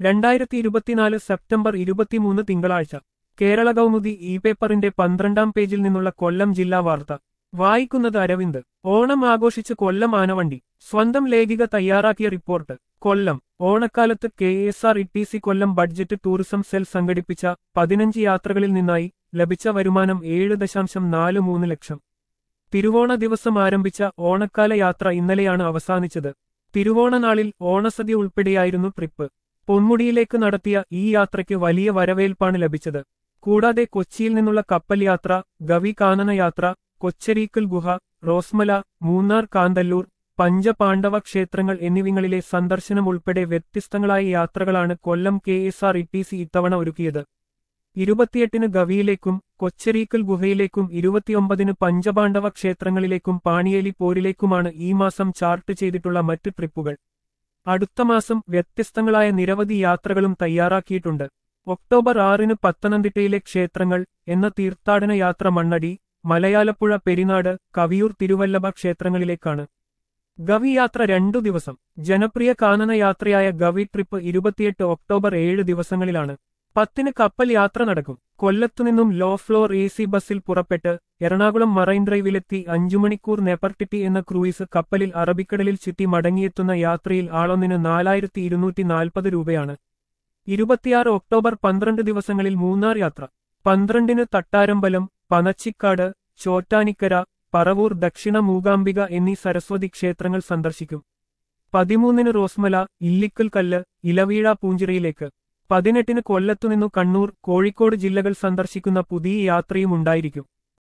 രണ്ടായിരത്തി ഇരുപത്തിനാല് സെപ്റ്റംബർ ഇരുപത്തിമൂന്ന് തിങ്കളാഴ്ച കേരള കൗമുദി ഇ പേപ്പറിന്റെ പന്ത്രണ്ടാം പേജിൽ നിന്നുള്ള കൊല്ലം ജില്ലാ വാർത്ത വായിക്കുന്നത് അരവിന്ദ് ഓണം ആഘോഷിച്ച് കൊല്ലം ആനവണ്ടി സ്വന്തം ലേഖിക തയ്യാറാക്കിയ റിപ്പോർട്ട് കൊല്ലം ഓണക്കാലത്ത് K S R T C C കൊല്ലം ബഡ്ജറ്റ് ടൂറിസം സെൽ സംഘടിപ്പിച്ച പതിനഞ്ച് യാത്രകളിൽ നിന്നായി ലഭിച്ച വരുമാനം ഏഴ് ദശാംശം നാല് മൂന്ന് ലക്ഷം തിരുവോണ ദിവസം ആരംഭിച്ച ഓണക്കാല യാത്ര ഇന്നലെയാണ് അവസാനിച്ചത് തിരുവോണ നാളിൽ ഓണസദ്യ ഉൾപ്പെടെയായിരുന്നു ട്രിപ്പ് പൊന്മുടിയിലേക്ക് നടത്തിയ ഈ യാത്രയ്ക്ക് വലിയ വരവേൽപ്പാണ് ലഭിച്ചത് കൂടാതെ കൊച്ചിയിൽ നിന്നുള്ള കപ്പൽ യാത്ര ഗവി കാനന യാത്ര കൊച്ചരീക്കൽ ഗുഹ റോസ്മല മൂന്നാർ കാന്തല്ലൂർ പഞ്ചപാണ്ഡവ ക്ഷേത്രങ്ങൾ എന്നിവിങ്ങളിലെ സന്ദർശനം ഉൾപ്പെടെ വ്യത്യസ്തങ്ങളായ യാത്രകളാണ് Kollam K S R T C സി ഇത്തവണ ഒരുക്കിയത് ഇരുപത്തിയെട്ടിന് ഗവിയിലേക്കും കൊച്ചരീക്കൽ ഗുഹയിലേക്കും ഇരുപത്തിയൊമ്പതിന് പഞ്ചപാണ്ഡവ ക്ഷേത്രങ്ങളിലേക്കും പാണിയേലി പോരിലേക്കുമാണ് ഈ മാസം ചാർട്ട് ചെയ്തിട്ടുള്ള മറ്റ് ട്രിപ്പുകൾ അടുത്ത മാസം വ്യത്യസ്തങ്ങളായ നിരവധി യാത്രകളും തയ്യാറാക്കിയിട്ടുണ്ട് ഒക്ടോബർ ആറിന് പത്തനംതിട്ടയിലെ ക്ഷേത്രങ്ങൾ എന്ന തീർത്ഥാടന യാത്ര മണ്ണടി മലയാലപ്പുഴ പെരിനാട് കവിയൂർ തിരുവല്ലഭ ക്ഷേത്രങ്ങളിലേക്കാണ് ഗവി യാത്ര രണ്ടു ദിവസം ജനപ്രിയ കാനന യാത്രയായ ഗവി ട്രിപ്പ് ഇരുപത്തിയെട്ട് ഒക്ടോബർ ഏഴ് ദിവസങ്ങളിലാണ് പത്തിന് കപ്പൽ യാത്ര നടക്കും കൊല്ലത്തുനിന്നും ലോ ഫ്ലോർ എ സി ബസ്സിൽ പുറപ്പെട്ട് എറണാകുളം മറൈൻ ഡ്രൈവിലെത്തി അഞ്ചു മണിക്കൂർ നെപ്പർട്ടിറ്റി എന്ന ക്രൂയിസ് കപ്പലിൽ അറബിക്കടലിൽ ചുറ്റി മടങ്ങിയെത്തുന്ന യാത്രയിൽ ആളൊന്നിന് നാലായിരത്തി ഇരുന്നൂറ്റി നാൽപ്പത് രൂപയാണ് ഇരുപത്തിയാറ് ഒക്ടോബർ പന്ത്രണ്ട് ദിവസങ്ങളിൽ മൂന്നാർ യാത്ര പന്ത്രണ്ടിന് തട്ടാരമ്പലം പനച്ചിക്കാട് ചോറ്റാനിക്കര പറവൂർ ദക്ഷിണ മൂകാംബിക എന്നീ സരസ്വതി ക്ഷേത്രങ്ങൾ സന്ദർശിക്കും പതിമൂന്നിന് റോസ്മല ഇല്ലിക്കൽ കല്ല് ഇലവീഴ പൂഞ്ചിറയിലേക്ക് പതിനെട്ടിന് കൊല്ലത്തുനിന്നു കണ്ണൂർ കോഴിക്കോട് ജില്ലകൾ സന്ദർശിക്കുന്ന പുതിയ യാത്രയും ഉണ്ടായിരിക്കും